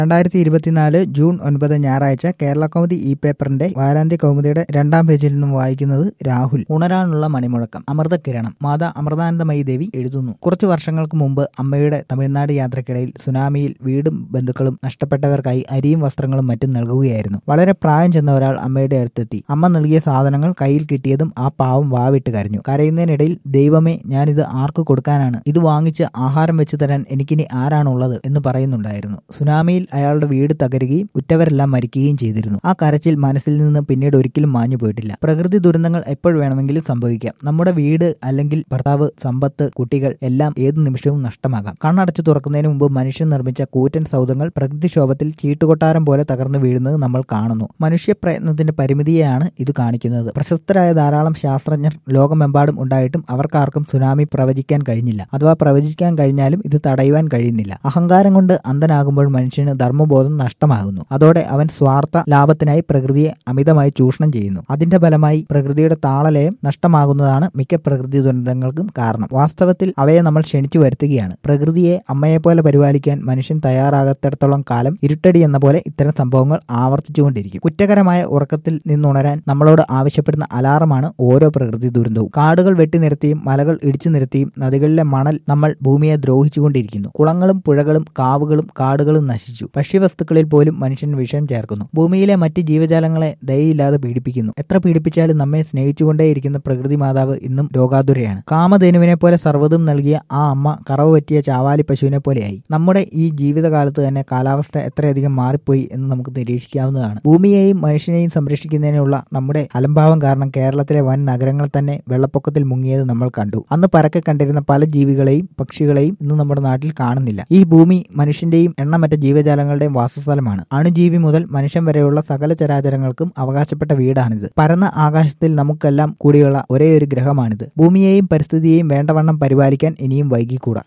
രണ്ടായിരത്തി ഇരുപത്തിനാല് ജൂൺ ഒൻപത് ഞായറാഴ്ച കേരള കൗമുദി ഇ പേപ്പറിന്റെ വാരാന്ത്യ കൗമുദിയുടെ രണ്ടാം പേജിൽ നിന്നും വായിക്കുന്നത് രാഹുൽ ഉണരാനുള്ള മണിമുഴക്കം അമൃത കിരണം മാതാ അമൃതാനന്ദമയി ദേവി എഴുതുന്നു കുറച്ചു വർഷങ്ങൾക്ക് മുമ്പ് അമ്മയുടെ തമിഴ്നാട് യാത്രക്കിടയിൽ സുനാമിയിൽ വീടും ബന്ധുക്കളും നഷ്ടപ്പെട്ടവർക്കായി അരിയും വസ്ത്രങ്ങളും മറ്റും നൽകുകയായിരുന്നു വളരെ പ്രായം ചെന്ന ഒരാൾ അമ്മയുടെ അടുത്തെത്തി അമ്മ നൽകിയ സാധനങ്ങൾ കയ്യിൽ കിട്ടിയതും ആ പാവം വാവിട്ട് കരഞ്ഞു കരയുന്നതിനിടയിൽ ദൈവമേ ഞാനിത് ആർക്ക് കൊടുക്കാനാണ് ഇത് വാങ്ങിച്ച് ആഹാരം വെച്ച് തരാൻ എനിക്കിനി ആരാണുള്ളത് എന്ന് പറയുന്നുണ്ടായിരുന്നു സുനാമിയിൽ അയാളുടെ വീട് തകരുകയും ഉറ്റവരെല്ലാം മരിക്കുകയും ചെയ്തിരുന്നു ആ കരച്ചിൽ മനസ്സിൽ നിന്ന് പിന്നീട് ഒരിക്കലും മാഞ്ഞു പോയിട്ടില്ല പ്രകൃതി ദുരന്തങ്ങൾ എപ്പോൾ വേണമെങ്കിലും സംഭവിക്കാം നമ്മുടെ വീട് അല്ലെങ്കിൽ ഭർത്താവ് സമ്പത്ത് കുട്ടികൾ എല്ലാം ഏതു നിമിഷവും നഷ്ടമാകാം കണ്ണടച്ചു തുറക്കുന്നതിന് മുമ്പ് മനുഷ്യൻ നിർമ്മിച്ച കൂറ്റൻ സൗധങ്ങൾ പ്രകൃതിക്ഷോഭത്തിൽ ചീട്ടുകൊട്ടാരം പോലെ തകർന്നു വീഴുന്നത് നമ്മൾ കാണുന്നു മനുഷ്യ പ്രയത്നത്തിന്റെ പരിമിതിയെയാണ് ഇത് കാണിക്കുന്നത് പ്രശസ്തരായ ധാരാളം ശാസ്ത്രജ്ഞർ ലോകമെമ്പാടും ഉണ്ടായിട്ടും അവർക്കാർക്കും സുനാമി പ്രവചിക്കാൻ കഴിഞ്ഞില്ല അഥവാ പ്രവചിക്കാൻ കഴിഞ്ഞാലും ഇത് തടയുവാൻ കഴിയുന്നില്ല അഹങ്കാരം കൊണ്ട് അന്ധനാകുമ്പോൾ മനുഷ്യന് ധർമ്മബോധം നഷ്ടമാകുന്നു അതോടെ അവൻ സ്വാർത്ഥ ലാഭത്തിനായി പ്രകൃതിയെ അമിതമായി ചൂഷണം ചെയ്യുന്നു അതിന്റെ ഫലമായി പ്രകൃതിയുടെ താളലയം നഷ്ടമാകുന്നതാണ് മിക്ക പ്രകൃതി ദുരന്തങ്ങൾക്കും കാരണം വാസ്തവത്തിൽ അവയെ നമ്മൾ ക്ഷണിച്ചു വരുത്തുകയാണ് പ്രകൃതിയെ അമ്മയെപ്പോലെ പരിപാലിക്കാൻ മനുഷ്യൻ തയ്യാറാകത്തിടത്തോളം കാലം ഇരുട്ടടി എന്ന പോലെ ഇത്തരം സംഭവങ്ങൾ ആവർത്തിച്ചുകൊണ്ടിരിക്കും കുറ്റകരമായ ഉറക്കത്തിൽ നിന്നുണരാൻ നമ്മളോട് ആവശ്യപ്പെടുന്ന അലാറമാണ് ഓരോ പ്രകൃതി ദുരന്തവും കാടുകൾ വെട്ടിനിരത്തിയും മലകൾ ഇടിച്ചു നിരത്തിയും നദികളിലെ മണൽ നമ്മൾ ഭൂമിയെ ദ്രോഹിച്ചുകൊണ്ടിരിക്കുന്നു കുളങ്ങളും പുഴകളും കാവുകളും കാടുകളും നശിച്ചു ഭക്ഷ്യവസ്തുക്കളിൽ പോലും മനുഷ്യൻ വിഷം ചേർക്കുന്നു ഭൂമിയിലെ മറ്റ് ജീവജാലങ്ങളെ ദയയില്ലാതെ പീഡിപ്പിക്കുന്നു എത്ര പീഡിപ്പിച്ചാലും നമ്മെ സ്നേഹിച്ചുകൊണ്ടേയിരിക്കുന്ന പ്രകൃതി മാതാവ് ഇന്നും രോഗാതുരയാണ് കാമധേനുവിനെ പോലെ സർവ്വതും നൽകിയ ആ അമ്മ കറവ് പറ്റിയ ചാവാലി പശുവിനെ പോലെയായി നമ്മുടെ ഈ ജീവിതകാലത്ത് തന്നെ കാലാവസ്ഥ എത്രയധികം മാറിപ്പോയി എന്ന് നമുക്ക് നിരീക്ഷിക്കാവുന്നതാണ് ഭൂമിയെയും മനുഷ്യനെയും സംരക്ഷിക്കുന്നതിനുള്ള നമ്മുടെ അലംഭാവം കാരണം കേരളത്തിലെ വൻ നഗരങ്ങൾ തന്നെ വെള്ളപ്പൊക്കത്തിൽ മുങ്ങിയത് നമ്മൾ കണ്ടു അന്ന് പരക്കെ കണ്ടിരുന്ന പല ജീവികളെയും പക്ഷികളെയും ഇന്ന് നമ്മുടെ നാട്ടിൽ കാണുന്നില്ല ഈ ഭൂമി മനുഷ്യന്റെയും എണ്ണമറ്റ ജീവജാലങ്ങളുടെയും വാസസ്ഥലമാണ് അണുജീവി മുതൽ മനുഷ്യൻ വരെയുള്ള സകല ചരാചരങ്ങൾക്കും അവകാശപ്പെട്ട വീടാണിത് പരന്ന ആകാശത്തിൽ നമുക്കെല്ലാം കൂടിയുള്ള ഒരേ ഒരു ഗ്രഹമാണിത് ഭൂമിയെയും പരിസ്ഥിതിയെയും വേണ്ടവണ്ണം പരിപാലിക്കാൻ ഇനിയും വൈകിക്കൂടാ